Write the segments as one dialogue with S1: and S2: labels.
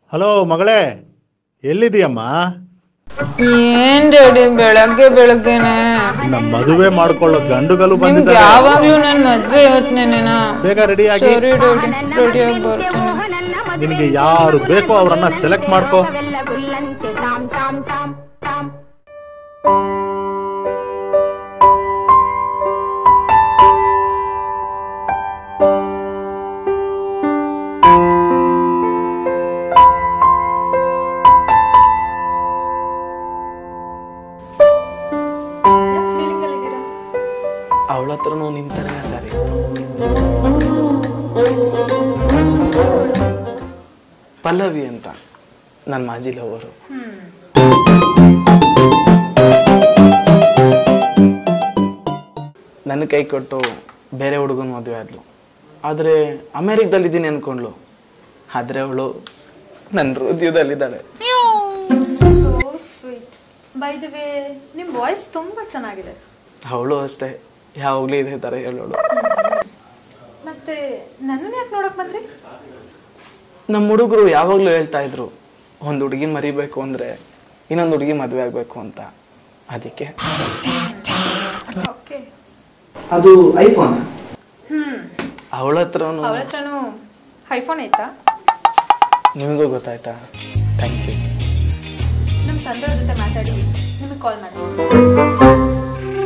S1: Hello ಮಗಳೇ ಎಲ್ಲಿದೀಯಮ್ಮ
S2: ಏನ್ daddy ಬೆಳಗ್ಗೆ ಬೆಳಗ್ಗೆನೆ
S1: ನಮ್ಮ ಮದುವೆ ಮಾಡ್ಕೊಳ್ಳೋ ಗಂಡುಗಲು
S2: ನಿಮ್ಗೆ
S1: ಬಂದಿದ್ದಾರೆ
S2: ಯಾವಾಗ್ಲೂ ನನ್ ಮದ್ವೆ ಇವತ್ತೇನೇನಾ
S1: ಬೇಗ ರೆಡಿ ಆಗಿ
S2: ಸರಿ ಡ್ಯಾಡಿ ರೆಡಿ ಆಗಿ ಬರ್ತೀನಿ
S1: ನಿನಗೆ ಯಾರು ಬೇಕೋ ಅವರನ್ನ ಸೆಲೆಕ್ಟ್ ಮಾಡ್ಕೋ
S3: ಅವಳ ಹತ್ರನೂ ನಿಮ್ಮ ಥರ ಸರಿ ಪಲ್ಲವಿ ಅಂತ ನನ್ನ ಮಾಜಿ ಲವರು ನನ್ನ ಕೈ ಕೊಟ್ಟು ಬೇರೆ ಹುಡುಗನ ಮದುವೆ ಆದ್ಲು ಆದರೆ ಅಮೇರಿಕದಲ್ಲಿದ್ದೀನಿ ಅನ್ಕೊಂಡ್ಲು ಆದರೆ ಅವಳು ನನ್ನ ಹೃದಯದಲ್ಲಿದ್ದಾಳೆ
S4: so sweet by the way ನಿಮ್ಮ ವಾಯ್ಸ್ ತುಂಬಾ ಚೆನ್ನಾಗಿದೆ
S3: ಅವಳು ಅಷ್ಟೇ ಯಾವಾಗಲೂ ಇದೇ ಥರ ಹೇಳೋಳು
S4: ಮತ್ತೆ ನನ್ನನ್ನು ಯಾಕೆ ನೋಡಕ್ ಬಂದ್ರಿ
S3: ನಮ್ಮ ಹುಡುಗರು ಯಾವಾಗಲೂ ಹೇಳ್ತಾ ಇದ್ರು ಒಂದು ಹುಡುಗಿ ಮರಿಬೇಕು ಅಂದರೆ ಇನ್ನೊಂದು ಹುಡುಗಿ ಮದುವೆ ಆಗಬೇಕು ಅಂತ ಅದಕ್ಕೆ
S4: ಓಕೆ
S3: ಅದು ಐಫೋನ್
S4: ಹ್ಮ್
S3: ಅವಳ ಹತ್ರನು
S4: ಅವಳ ಹತ್ರನೂ ಐಫೋನ್ ಐತಾ
S3: ನಿಮಗೂ ಗೊತ್ತಾಯ್ತಾ ಥ್ಯಾಂಕ್ ಯು
S4: ನಮ್ಮ ತಂದೆಯವ್ರ ಜೊತೆ ಮಾತಾಡಿ ನಿಮಗೆ ಕಾಲ್ ಮಾಡಿಸ್ತೀನಿ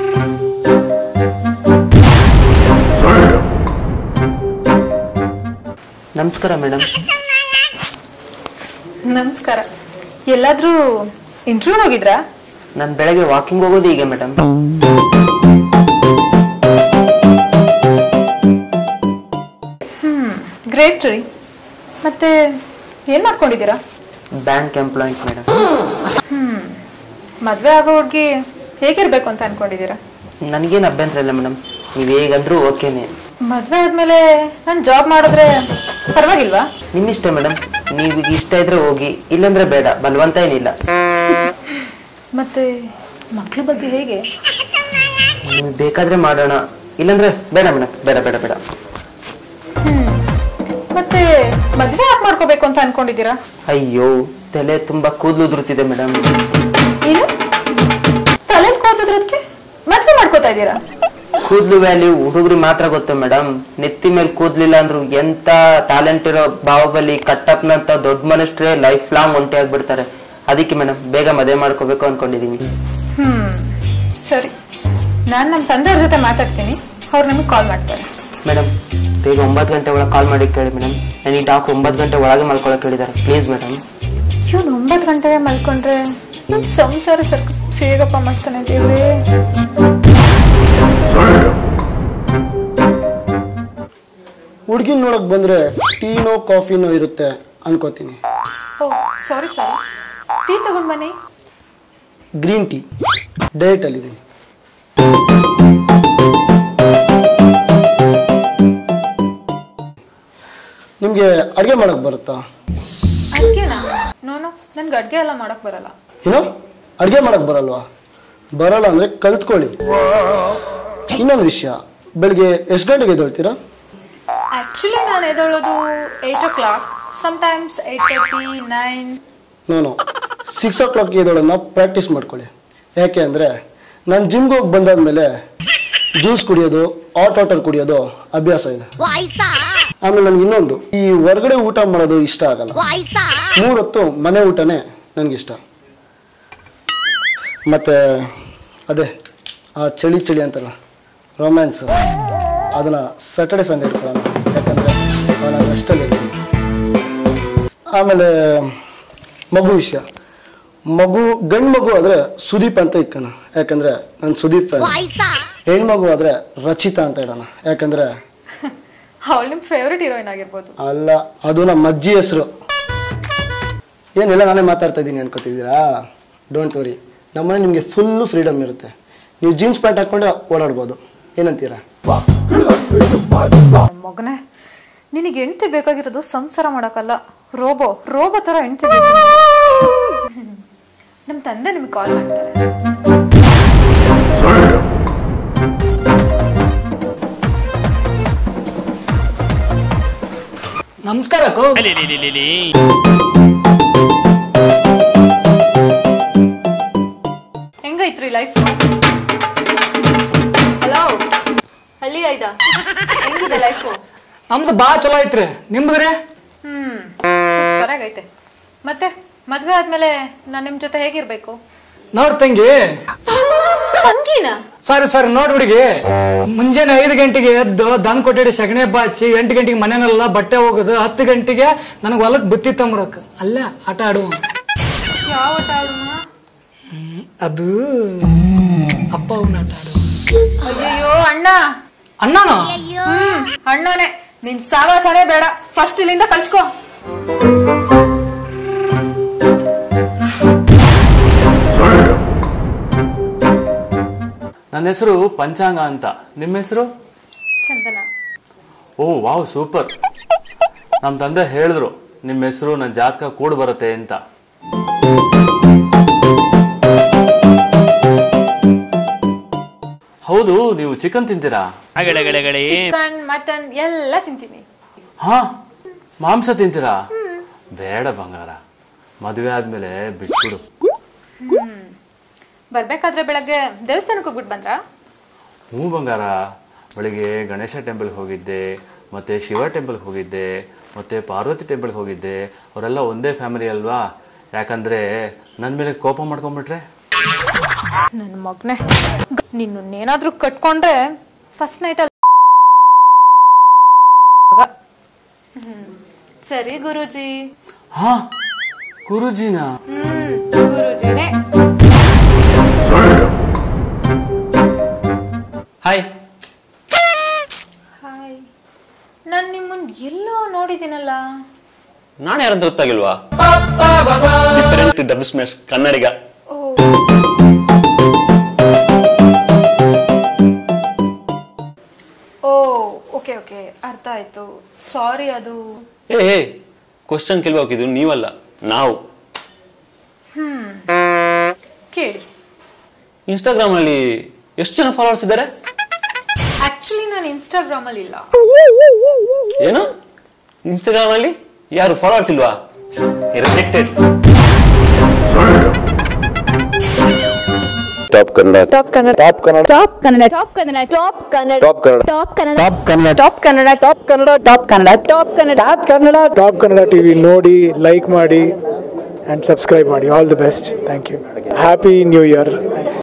S5: ನಮಸ್ಕಾರ ಮೇಡಮ್
S4: ನಮಸ್ಕಾರ ಎಲ್ಲಾದ್ರೂ ಇಂಟರ್ವ್ಯೂ ಹೋಗಿದ್ರಾ
S5: ನಾನು ಬೆಳಗ್ಗೆ ವಾಕಿಂಗ್ ಹೋಗೋದು ಹೀಗೆ ಮೇಡಮ್
S4: ಗ್ರೇಟ್ ರೀ ಮತ್ತೆ ಏನ್ ಮಾಡ್ಕೊಂಡಿದ್ದೀರಾ
S5: ಬ್ಯಾಂಕ್ ಎಂಪ್ಲಾಯಿಂಟ್ ಮೇಡಮ್
S4: ಮದ್ವೆ ಆಗೋ ಹುಡ್ಗಿ ಹೇಗಿರ್ಬೇಕು ಅಂತ ಅನ್ಕೊಂಡಿದ್ದೀರಾ
S5: ನನಗೇನು ಅಭ್ಯಂತರ ಇಲ್ಲ ಮೇಡಮ್ ನೀವು ಹೇಗಂದ್ರೂ ಓಕೆನೆ
S4: ಮದ್ವೆ ಆದ್ಮೇಲೆ ನಾನು ಜಾಬ್ ಮಾಡಿದ್ರೆ ಪರವಾಗಿಲ್ವಾ
S5: ನಿಮ್ಮಿಷ್ಟ ಮೇಡಮ್ ನೀವು ಇಷ್ಟ ಇದ್ರೆ ಹೋಗಿ ಇಲ್ಲಂದ್ರೆ ಬೇಡ ಬಲವಂತ ಏನಿಲ್ಲ
S4: ಮತ್ತೆ ಮಕ್ಳ ಬಗ್ಗೆ ಹೇಗೆ
S5: ನಿಮ್ಗೆ ಬೇಕಾದ್ರೆ ಮಾಡೋಣ ಇಲ್ಲಂದ್ರೆ ಬೇಡ ಮೇಡಮ್ ಬೇಡ ಬೇಡ ಬೇಡ
S4: ಮತ್ತೆ ಮದ್ವೆ ಯಾಕೆ ಮಾಡ್ಕೋಬೇಕು ಅಂತ ಅನ್ಕೊಂಡಿದ್ದೀರಾ
S5: ಅಯ್ಯೋ ತಲೆ ತುಂಬಾ ಕೂದಲು ಉದುರುತ್ತಿದೆ ಮೇಡಮ್
S4: ಏನು ತಲೆ ಕೋತದ್ರದ್ಕೆ ಮದ್ವೆ ಮಾಡ್ಕೋತಾ ಇದ್ದೀರಾ
S5: ಕೂದಲು ವ್ಯಾಲ್ಯೂ ಹುಡುಗರು ಮಾತ್ರ ಗೊತ್ತು ಮೇಡಮ್ ನೆತ್ತಿ ಮೇಲೆ ಕೂದ್ಲಿಲ್ಲ ಅಂದ್ರು ಎಂತ ಟ್ಯಾಲೆಂಟ್ ಇರೋ ಬಾಹುಬಲಿ ಕಟ್ಟಪ್ಪನಂತ ದೊಡ್ಡ ಮನುಷ್ಯರೇ ಲೈಫ್ ಲಾಂಗ್ ಒಂಟಿ ಆಗ್ಬಿಡ್ತಾರೆ ಅದಕ್ಕೆ ಮೇಡಮ್ ಬೇಗ ಮದುವೆ ಮಾಡ್ಕೋಬೇಕು ಅನ್ಕೊಂಡಿದೀನಿ
S4: ಹ್ಮ್ ಸರಿ ನಾನು ನಮ್ಮ ತಂದೆಯವ್ರ ಜೊತೆ ಮಾತಾಡ್ತೀನಿ ಅವ್ರು ನಿಮಗೆ ಕಾಲ್ ಮಾಡ್ತಾರೆ
S5: ಮೇಡಮ್ ಬೇಗ ಒಂಬತ್ತು ಗಂಟೆ ಒಳಗೆ ಕಾಲ್ ಮಾಡಿ ಕೇಳಿ ಮೇಡಮ್ ನನಗೆ ಡಾಕ್ಟರ್ ಒಂಬತ್ತು ಗಂಟೆ ಒಳಗೆ ಮಲ್ಕೊಳಕ್ ಹೇಳಿದ್ದಾರೆ ಪ್ಲೀಸ್ ಮೇಡಮ್
S4: ಇವನು ಒಂಬತ್ತು ಗಂಟೆಗೆ ಮಲ್ಕೊಂಡ್ರೆ ನಮ್ ಸಂಸಾರ ಸರ್ಕ ಸೇಗಪ್ಪ ಮಾಡ್ತಾನೆ ದೇವ್ರೇ
S6: ಹುಡ್ಗಿನ್ ನೋಡಕ್ ಬಂದ್ರೆ ಟೀನೋ ಕಾಫಿನೋ ಇರುತ್ತೆ ಅನ್ಕೋತೀನಿ
S4: ಓ ಸಾರಿ ಸಾರಿ ಟೀ ತಗೊಂಡ್ ಬನ್ನಿ
S6: ಗ್ರೀನ್ ಟೀ ಡಯಟ್ ಅಲ್ಲಿದ್ದೀನಿ ನಿಮ್ಗೆ ಅಡ್ಗೆ ಮಾಡಕ್ ಬರುತ್ತಾ
S4: ಅಡ್ಗೆನಾ ನೋನು ನನ್ಗೆ ಅಡ್ಗೆ ಎಲ್ಲ ಮಾಡಕ್ ಬರಲ್ಲ
S6: ಏನೋ ಅಡ್ಗೆ ಮಾಡಕ್ ಬರಲ್ವಾ ಬರಲ್ಲ ಅಂದ್ರೆ ಕಲ್ತ್ಕೊಳ್ಳಿ ಇನ್ನೊಂದು ವಿಷಯ ಬೆಳಿಗ್ಗೆ ಎಷ್ಟು ಗಂಟೆಗೆ ಎದ್ದೇಳ್ತೀರಾ
S4: ಆಕ್ಚುಲಿ ನಾನು ಎದ್ದೇಳೋದು eight o'clock sometimes eight thirty nine
S6: ನಾನು ಸಿಕ್ಸ್ ಓ ಕ್ಲಾಕ್ ಎದ್ದೇಳೋದನ್ನ ಪ್ರಾಕ್ಟೀಸ್ ಮಾಡ್ಕೊಳ್ಳಿ ಯಾಕೆ ಅಂದರೆ ನಾನು ಜಿಮ್ಗೆ ಹೋಗಿ ಬಂದಾದ್ಮೇಲೆ ಜ್ಯೂಸ್ ಕುಡಿಯೋದು ಹಾಟ್ ವಾಟರ್ ಕುಡಿಯೋದು ಅಭ್ಯಾಸ ಇದೆ ಆಮೇಲೆ ನನಗೆ ಇನ್ನೊಂದು ಈ ಹೊರಗಡೆ ಊಟ ಮಾಡೋದು ಇಷ್ಟ ಆಗಲ್ಲ ಮೂರೊತ್ತು ಮನೆ ಊಟನೇ ನನಗಿಷ್ಟ ಮತ್ತೆ ಅದೇ ಆ ಚಳಿ ಚಳಿ ಅಂತಲ್ಲ ರೊಮ್ಯಾನ್ಸ್ ಅದನ್ನು ಸ್ಯಾಟರ್ಡೆ ಸಂಡೇ ಇಟ್ಕೊಳ್ಳೋಣ ಯಾಕಂದರೆ ನಾನು ರೆಸ್ಟಲ್ಲಿ ಆಮೇಲೆ ಮಗು ವಿಷಯ ಮಗು ಗಂಡು ಮಗು ಆದರೆ ಸುದೀಪ್ ಅಂತ ಇಕ್ಕಣ ಯಾಕಂದರೆ ನಾನು ಸುದೀಪ್ ಫ್ಯಾನ್ ಹೆಣ್ಮಗು ಆದರೆ ರಚಿತಾ ಅಂತ ಇಡೋಣ ಯಾಕಂದರೆ
S4: ಅವಳು ನಿಮ್ಮ ಫೇವ್ರೆಟ್ ಹೀರೋಯಿನ್ ಆಗಿರ್ಬೋದು
S6: ಅಲ್ಲ ಅದು ನಮ್ಮ ಅಜ್ಜಿ ಹೆಸರು ಏನೆಲ್ಲ ನಾನೇ ಮಾತಾಡ್ತಾ ಇದ್ದೀನಿ ಅನ್ಕೋತಿದ್ದೀರಾ ಡೋಂಟ್ ವರಿ ನಮ್ಮನೆ ನಿಮಗೆ ಫುಲ್ಲು ಫ್ರೀಡಮ್ ಇರುತ್ತೆ ನೀವು ಜೀನ್ಸ್ ಪ್ಯಾಂಟ್ ಹಾಕ್ಕೊಂಡೆ ಓಡಾಡ್ಬೋದು ಏನಂತೀರಾ
S4: ಮಗನೇ ನಿನಗೆ ಹೆಂಡತಿ ಬೇಕಾಗಿರೋದು ಸಂಸಾರ ಮಾಡಕ್ಕಲ್ಲ ರೋಬೋ ರೋಬೋ ಥರ ಹೆಂಡತಿ ಬೇಕು ನಮ್ಮ ತಂದೆ ನಿಮ್ಗೆ ಕಾಲ್ ಮಾಡ್ತಾರೆ
S5: ನಮಸ್ಕಾರ
S7: ನಮ್ದು ಭಾಳ ಚಲೋ ಐತ್ರಿ ನಿಮ್ದ್ರಿ
S4: ಹ್ಮ್ ಸರಿಯಾಗೈತೆ ಮತ್ತೆ ಮದ್ವೆ ಆದ್ಮೇಲೆ ನಾನ್ ನಿಮ್ ಜೊತೆ ಹೇಗಿರ್ಬೇಕು
S7: ನೋಡ್ ತಂಗಿ
S4: ತಂಗಿನ
S7: ಸಾರಿ ಸಾರಿ ನೋಡ್ ಹುಡುಗಿ ಮುಂಜಾನೆ ಐದು ಗಂಟೆಗೆ ಎದ್ದು ದನ್ ಕೊಟ್ಟಿಡಿ ಸಗಣಿ ಬಾಚಿ ಎಂಟು ಗಂಟೆಗೆ ಮನೆನೆಲ್ಲ ಬಟ್ಟೆ ಹೋಗೋದು ಹತ್ತು ಗಂಟೆಗೆ ನನಗೆ ಹೊಲಕ್ಕೆ ಬುತ್ತಿ ತಂಬರಕ್ ಅಲ್ಲೇ ಆಟ ಆಡುವ
S4: ಯಾವ ಆಟ ಆಡುವ
S7: ಅದು ಅಪ್ಪ ಅವನ ಆಟ ಆಡುವ
S4: ಅಯ್ಯೋ ಅಣ್ಣ
S7: ಅಣ್ಣನೋ
S4: ಹ್ಮ್ ಅಣ್ಣನೇ ನಿನ್ ಸಾವಾಸನೇ ಬೇಡ ಫಸ್ಟ್ ಇಲ್ಲಿಂದ ಕಳ್ಸ್ಕೊ
S8: ನನ್ನ ಹೆಸರು ಪಂಚಾಂಗ ಅಂತ ನಿಮ್ಮ ಹೆಸರು
S4: ಚಂದನ
S8: ಓ ವಾವ್ ಸೂಪರ್ ನಮ್ಮ ತಂದೆ ಹೇಳಿದ್ರು ನಿಮ್ಮ ಹೆಸರು ನನ್ನ ಜಾತಕ ಕೂಡ ಬರುತ್ತೆ ಅಂತ ಹೌದು ನೀವು ಚಿಕನ್ ತಿಂತೀರಾ
S4: ಚಿಕನ್ ಮಟನ್ ಎಲ್ಲ ತಿಂತೀನಿ
S8: ಹಾ ಮಾಂಸ ತಿಂತೀರಾ ಬೇಡ ಬಂಗಾರ ಮದುವೆ ಆದ್ಮೇಲೆ ಬಿಟ್ಬಿಡು
S4: ಬರ್ಬೇಕಾದ್ರೆ ಬೆಳಗ್ಗೆ ದೇವಸ್ಥಾನಕ್ಕೆ ಹೋಗ್ಬಿಟ್ಟು ಬಂದ್ರ
S8: ಹ್ಞೂ ಬಂಗಾರ ಬೆಳಿಗ್ಗೆ ಗಣೇಶ ಟೆಂಪಲ್ಗೆ ಹೋಗಿದ್ದೆ ಮತ್ತೆ ಶಿವ ಟೆಂಪಲ್ಗೆ ಹೋಗಿದ್ದೆ ಮತ್ತೆ ಪಾರ್ವತಿ ಟೆಂಪಲ್ಗೆ ಹೋಗಿದ್ದೆ ಅವರೆಲ್ಲ ಒಂದೇ ಫ್ಯಾಮಿಲಿ ಅಲ್ವಾ ಯಾಕಂದ್ರೆ ನನ್ನ ಮೇಲೆ ಕೋಪ ಮಾಡ್ಕೊಂಬಿಟ್ರೆ
S4: ನನ್ನ ಮಗ್ನೆ ನಿನ್ನೇನಾದ್ರೂ ಕಟ್ಕೊಂಡ್ರೆ ಫಸ್ಟ್ ನೈಟ್ ಅಲ್ಲಿ ಹ್ಮ್. ಸರಿ ಗುರುಜಿ
S8: ಹಾ ಗುರುಜಿನಾ
S4: ಹ್ಮ್ ಗುರುಜಿನೇ
S8: ಹಾಯ್
S4: ಹಾಯ್ ನಾನ್ ನಿಮ್ಮನ್ ಎಲ್ಲೋ ನೋಡಿದ್ದೀನಲ್ಲ
S9: ನಾನು ಯಾರಂತ ಗೊತ್ತಾಗಿಲ್ವಾ ಡಿಫರೆಂಟ್ ಡಬ್ ಸ್ಮೆಸ್ ಕನ್ನಡಿಗ
S4: ಓ ಓ ಓಕೆ ಓಕೆ ಅರ್ಥ ಆಯ್ತು ಸಾರಿ ಅದು
S9: ಏ ಏ ಕ್ವಶನ್ ಕೇಳ್ಬೇಕಿದು ನೀವಲ್ಲ ನಾವು
S4: ಕೇಳಿ
S9: ಇನ್ಸ್ಟಾಗ್ರಾಮ್ ಅಲ್ಲಿ ಎಷ್ಟು ಜನ ಫಾಲೋವರ್ಸ್ ಇದ್ದಾರೆ
S4: ಆಕ್ಚುಲಿ ನಾನು ಇನ್ಸ್ಟಾಗ್ರಾಮ್ ಅಲ್ಲಿ ಇಲ್ಲ
S9: ಏನು ಇನ್ಸ್ಟಾಗ್ರಾಮ್ ಅಲ್ಲಿ ಯಾರು ಫಾಲೋವರ್ಸ್ ಇಲ್ವಾ rejected
S10: top Kannada
S11: top Kannada
S10: top Kannada
S11: top Kannada top Kannada top Kannada
S10: top Kannada
S11: top Kannada
S6: top Kannada
S11: top Kannada top Kannada top Kannada top Kannada
S6: top Kannada top Kannada TV ನೋಡಿ ಲೈಕ್ ಮಾಡಿ ಆ್ಯಂಡ್ ಸಬ್ಸ್ಕ್ರೈಬ್ ಮಾಡಿ all the best thank you happy new year